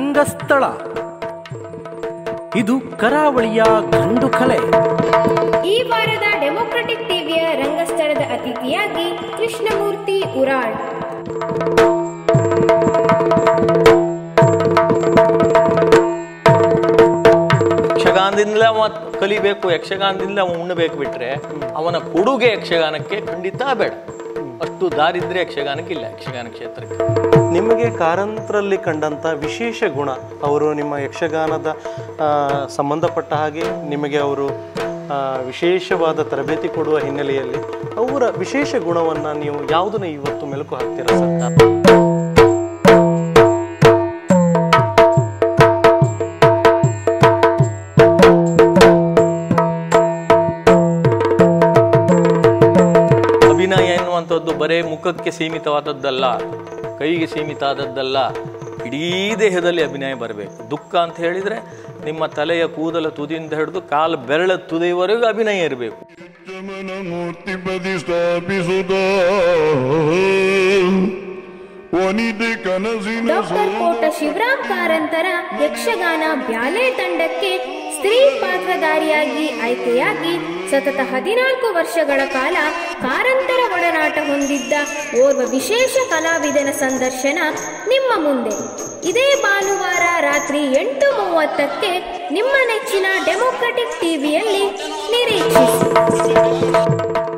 ರಂಗಸ್ಥಳ ಇದು ಕರಾವಳಿಯ ಗಂಡು ಕಲೆ ಈ ವಾರದ ಡೆಮೊಕ್ರೆಟಿಕ್ ಟಿವಿಯ ರಂಗಸ್ಥಳದ ಅತಿಥಿಯಾಗಿ ಕೃಷ್ಣಮೂರ್ತಿ ಉರಾಳ್ ಯಕ್ಷಗಾನದಿಂದಲೇ ಅವ ಕಲಿಬೇಕು ಯಕ್ಷಗಾನದಿಂದಲೇ ಅವ ಉಣ್ಣಬೇಕು ಬಿಟ್ರೆ ಅವನ ಕೊಡುಗೆ ಯಕ್ಷಗಾನಕ್ಕೆ ಖಂಡಿತ ಬೇಡ ಅಷ್ಟು ದಾರಿದ್ರ್ಯ ಯಕ್ಷಗಾನಕ್ಕೆ ಇಲ್ಲ ಯಕ್ಷಗಾನ ಕ್ಷೇತ್ರಕ್ಕೆ ನಿಮಗೆ ಕಾರಂತರಲ್ಲಿ ಕಂಡಂಥ ವಿಶೇಷ ಗುಣ ಅವರು ನಿಮ್ಮ ಯಕ್ಷಗಾನದ ಆ, ಸಂಬಂಧಪಟ್ಟ ಹಾಗೆ ನಿಮಗೆ ಅವರು ಆ, ವಿಶೇಷವಾದ ತರಬೇತಿ ಕೊಡುವ ಹಿನ್ನೆಲೆಯಲ್ಲಿ ಅವರ ವಿಶೇಷ ಗುಣವನ್ನು ನೀವು ಯಾವುದನ್ನು ಇವತ್ತು ಮೆಲುಕು ಹಾಕ್ತೀರಾ ಸರ್ ಅಭಿನಯ ಎನ್ನುವಂಥದ್ದು ಬರೇ ಮುಖಕ್ಕೆ ಸೀಮಿತವಾದದ್ದಲ್ಲ ಕೈಗೆ ಸೀಮಿತ ಆದದ್ದಲ್ಲ ಇಡೀ ದೇಹದಲ್ಲಿ ಅಭಿನಯ ಬರಬೇಕು ದುಃಖ ಅಂತ ಹೇಳಿದ್ರೆ ನಿಮ್ಮ ತಲೆಯ ಕೂದಲ ತುದಿಯಿಂದ ಹಿಡಿದು ಕಾಲು ಬೆರಳ ತುದಿಯವರೆಗೂ ಅಭಿನಯ ಇರಬೇಕು ಚಮನ ಮೂರ್ತಿ ಪ್ರತಿಷ್ಠಾಪಿಸುತ್ತ ವನಿತೆ ಕನಸಿನ ಡಾಕ್ಟರ್ ಕೋಟ ಶಿವರಾಮ್ ಕಾರಂತರ ಯಕ್ಷಗಾನ ಬ್ಯಾಲೆ ತಂಡಕ್ಕೆ ಸ್ತ್ರೀ ಪಾತ್ರಧಾರಿಯಾಗಿ ಆಯ್ಕೆಯಾಗಿ ಸತತ ಹದಿನಾಲ್ಕು ವರ್ಷಗಳ ಕಾಲ ಕಾರಂತರ ಒಡನಾಟ ಹೊಂದಿದ್ದ ಓರ್ವ ವಿಶೇಷ ಕಲಾವಿದನ ಸಂದರ್ಶನ ನಿಮ್ಮ ಮುಂದೆ ಇದೇ ಭಾನುವಾರ ರಾತ್ರಿ ಎಂಟು ಮೂವತ್ತಕ್ಕೆ ನಿಮ್ಮ ನೆಚ್ಚಿನ ಡೆಮೊಕ್ರೆಟಿಕ್ ಟಿವಿಯಲ್ಲಿ ನಿರೀಕ್ಷಿಸಿ